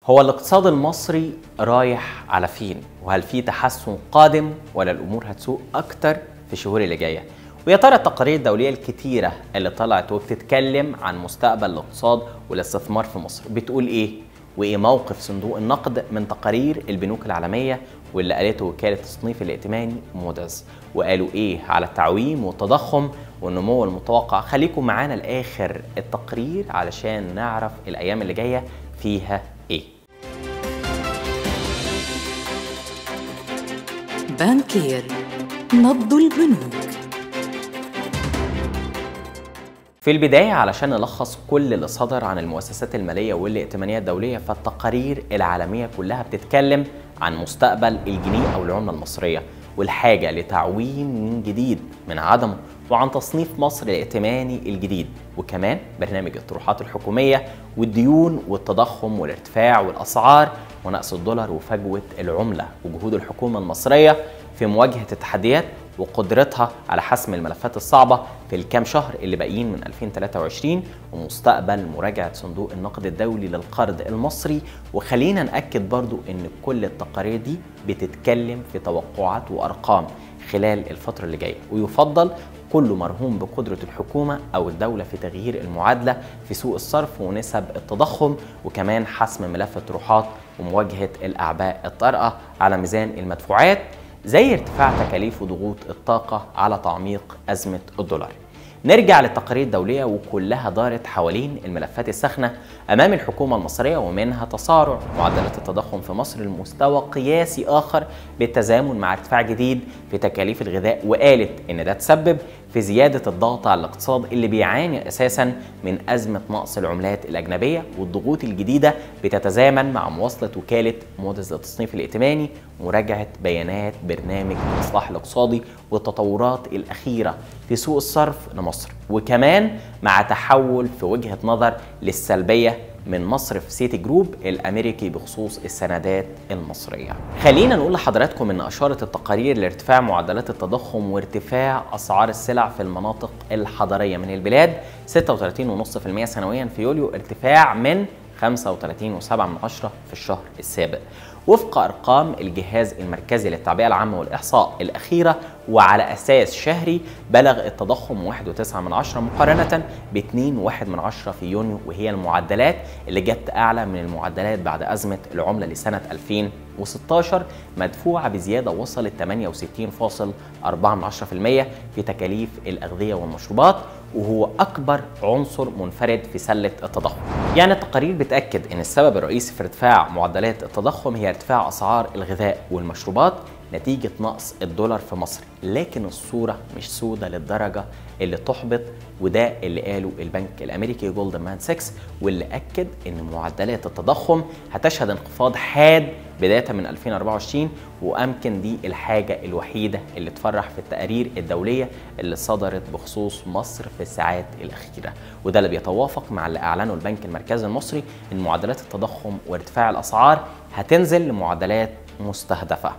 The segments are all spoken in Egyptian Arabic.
هو الاقتصاد المصري رايح على فين؟ وهل في تحسن قادم ولا الامور هتسوء اكتر في الشهور اللي جايه؟ ويا ترى التقارير الدوليه الكتيره اللي طلعت وبتتكلم عن مستقبل الاقتصاد والاستثمار في مصر بتقول ايه؟ وايه موقف صندوق النقد من تقارير البنوك العالميه واللي قالته وكاله التصنيف الائتماني مودز وقالوا ايه على التعويم والتضخم والنمو المتوقع خليكم معانا لاخر التقرير علشان نعرف الايام اللي جايه فيها ايه بانكير نبض البنوك في البداية علشان نلخص كل اللي صدر عن المؤسسات المالية والائتمانية الدولية فالتقارير العالمية كلها بتتكلم عن مستقبل الجنيه أو العملة المصرية والحاجة لتعويم من جديد من عدمه وعن تصنيف مصر الائتماني الجديد وكمان برنامج الطروحات الحكومية والديون والتضخم والارتفاع والأسعار ونقص الدولار وفجوة العملة وجهود الحكومة المصرية في مواجهة التحديات وقدرتها على حسم الملفات الصعبة في الكام شهر اللي باقيين من 2023 ومستقبل مراجعة صندوق النقد الدولي للقرض المصري وخلينا نأكد برضو ان كل التقارير دي بتتكلم في توقعات وأرقام خلال الفترة اللي جاية ويفضل كله مرهون بقدرة الحكومة أو الدولة في تغيير المعادلة في سوق الصرف ونسب التضخم وكمان حسم ملف الطروحات ومواجهة الأعباء الطارئة على ميزان المدفوعات زي ارتفاع تكاليف وضغوط الطاقة على تعميق أزمة الدولار نرجع للتقارير الدولية وكلها دارت حوالين الملفات الساخنة أمام الحكومة المصرية ومنها تصارع معدلات التضخم في مصر لمستوى قياسي آخر بالتزامن مع ارتفاع جديد في تكاليف الغذاء وقالت إن ده تسبب في زيادة الضغط على الاقتصاد اللي بيعاني أساسا من أزمة نقص العملات الأجنبية والضغوط الجديدة بتتزامن مع مواصلة وكالة مودز للتصنيف الائتماني مراجعة بيانات برنامج الإصلاح الاقتصادي والتطورات الأخيرة في سوق الصرف لمصر وكمان مع تحول في وجهة نظر للسلبية من مصرف سيتي جروب الامريكي بخصوص السندات المصريه. خلينا نقول لحضراتكم ان اشارت التقارير لارتفاع معدلات التضخم وارتفاع اسعار السلع في المناطق الحضريه من البلاد 36.5% سنويا في يوليو ارتفاع من 35.7 في الشهر السابق وفق ارقام الجهاز المركزي للتعبئه العامه والاحصاء الاخيره وعلى اساس شهري بلغ التضخم 1.9 مقارنه ب 2.1 في يونيو وهي المعدلات اللي جت اعلى من المعدلات بعد ازمه العمله لسنه 2016 مدفوعه بزياده وصلت 68.4% في تكاليف الاغذيه والمشروبات وهو اكبر عنصر منفرد في سله التضخم. يعني التقارير بتاكد ان السبب الرئيسي في ارتفاع معدلات التضخم هي ارتفاع اسعار الغذاء والمشروبات نتيجه نقص الدولار في مصر، لكن الصوره مش سودة للدرجه اللي تحبط وده اللي قاله البنك الامريكي جولدمان مان 6 واللي اكد ان معدلات التضخم هتشهد انخفاض حاد بدايه من 2024 وامكن دي الحاجه الوحيده اللي تفرح في التقارير الدوليه اللي صدرت بخصوص مصر في الساعات الاخيره وده اللي بيتوافق مع اللي اعلنه البنك المركزي المصري ان معدلات التضخم وارتفاع الاسعار هتنزل لمعدلات مستهدفه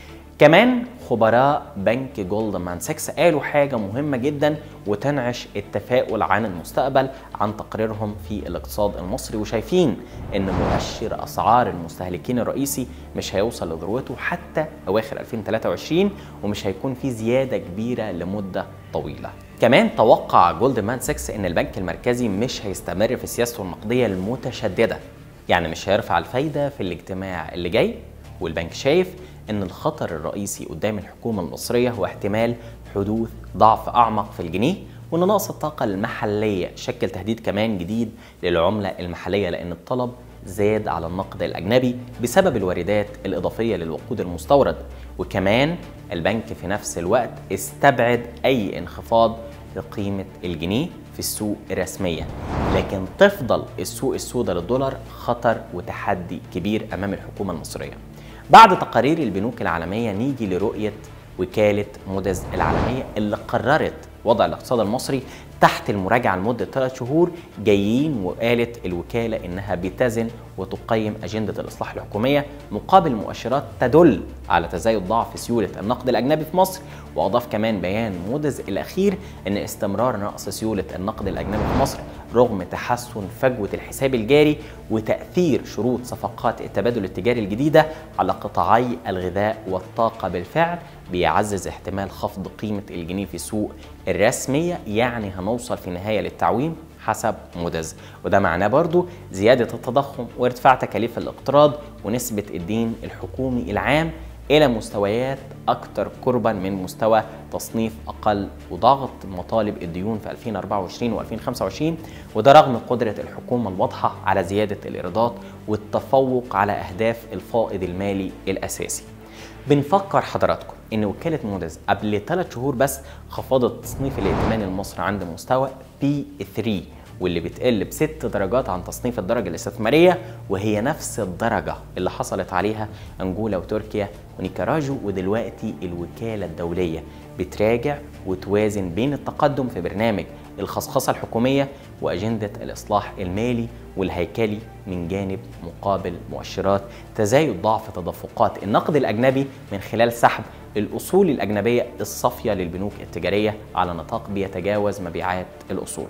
كمان خبراء بنك جولدمان 6 قالوا حاجة مهمة جدا وتنعش التفاؤل عن المستقبل عن تقريرهم في الاقتصاد المصري وشايفين ان مؤشر اسعار المستهلكين الرئيسي مش هيوصل لذروته حتى اواخر 2023 ومش هيكون في زيادة كبيرة لمدة طويلة. كمان توقع جولدمان 6 ان البنك المركزي مش هيستمر في سياسته النقدية المتشددة يعني مش هيرفع الفايدة في الاجتماع اللي جاي والبنك شايف ان الخطر الرئيسي قدام الحكومه المصريه هو احتمال حدوث ضعف اعمق في الجنيه وان نقص الطاقه المحليه شكل تهديد كمان جديد للعمله المحليه لان الطلب زاد على النقد الاجنبي بسبب الواردات الاضافيه للوقود المستورد وكمان البنك في نفس الوقت استبعد اي انخفاض في قيمه الجنيه في السوق رسميا لكن تفضل السوق السوداء للدولار خطر وتحدي كبير امام الحكومه المصريه بعد تقارير البنوك العالمية نيجي لرؤية وكالة مودز العالمية اللي قررت وضع الاقتصاد المصري تحت المراجعة لمدة ثلاث شهور جايين وقالت الوكالة إنها بتزن وتقيم أجندة الإصلاح الحكومية مقابل مؤشرات تدل على تزايد ضعف سيولة النقد الأجنبي في مصر وأضاف كمان بيان مودز الأخير إن استمرار نقص سيولة النقد الأجنبي في مصر رغم تحسن فجوة الحساب الجاري وتأثير شروط صفقات التبادل التجاري الجديدة على قطاعي الغذاء والطاقة بالفعل بيعزز احتمال خفض قيمة الجنيه في سوق الرسمية يعني هنوصل في النهاية للتعويم حسب مودز وده معناه برضو زيادة التضخم وارتفاع تكاليف الاقتراض ونسبة الدين الحكومي العام إلى مستويات أكثر قربا من مستوى تصنيف أقل وضغط مطالب الديون في 2024 و2025 وده رغم قدرة الحكومة الواضحة على زيادة الإيرادات والتفوق على أهداف الفائض المالي الأساسي بنفكر حضراتكم ان وكاله موديز قبل ثلاث شهور بس خفضت تصنيف الائتمان المصري عند مستوى بي 3 واللي بتقل بست درجات عن تصنيف الدرجة الاستثمارية وهي نفس الدرجة اللي حصلت عليها أنجولا وتركيا ونيكاراجو ودلوقتي الوكالة الدولية بتراجع وتوازن بين التقدم في برنامج الخصخصة الحكومية وأجندة الإصلاح المالي والهيكلي من جانب مقابل مؤشرات تزايد ضعف تدفقات النقد الأجنبي من خلال سحب الأصول الأجنبية الصافية للبنوك التجارية على نطاق بيتجاوز مبيعات الأصول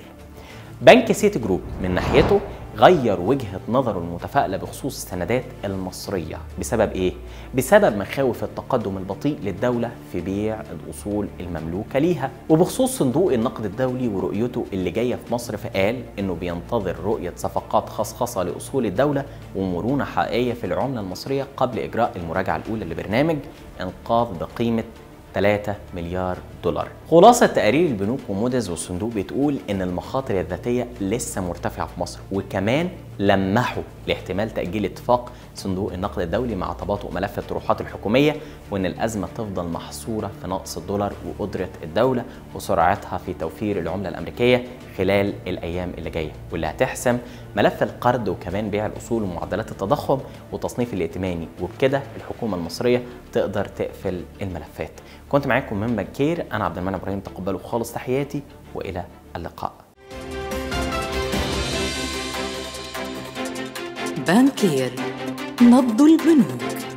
بنك سيتي جروب من ناحيته غير وجهة نظره المتفائلة بخصوص السندات المصرية بسبب إيه؟ بسبب مخاوف التقدم البطيء للدولة في بيع الأصول المملوكة ليها وبخصوص صندوق النقد الدولي ورؤيته اللي جاية في مصر فقال إنه بينتظر رؤية صفقات خصخصة لأصول الدولة ومرونة حقيقية في العملة المصرية قبل إجراء المراجعة الأولى لبرنامج إنقاذ بقيمة 3 مليار دولار خلاصة تقارير البنوك وموديز والصندوق بتقول إن المخاطر الذاتية لسه مرتفعة في مصر وكمان لمحوا لاحتمال تأجيل اتفاق صندوق النقد الدولي مع تباطؤ ملف الطروحات الحكومية وإن الأزمة تفضل محصورة في نقص الدولار وقدرة الدولة وسرعتها في توفير العملة الأمريكية خلال الأيام اللي جاية واللي هتحسم ملف القرض وكمان بيع الأصول ومعدلات التضخم وتصنيف الائتماني وبكده الحكومة المصرية تقدر تقفل الملفات كنت معاكم من بنكير أنا عبد المنعم إبراهيم تقبلوا خالص تحياتي وإلى اللقاء بانكير نبض البنوك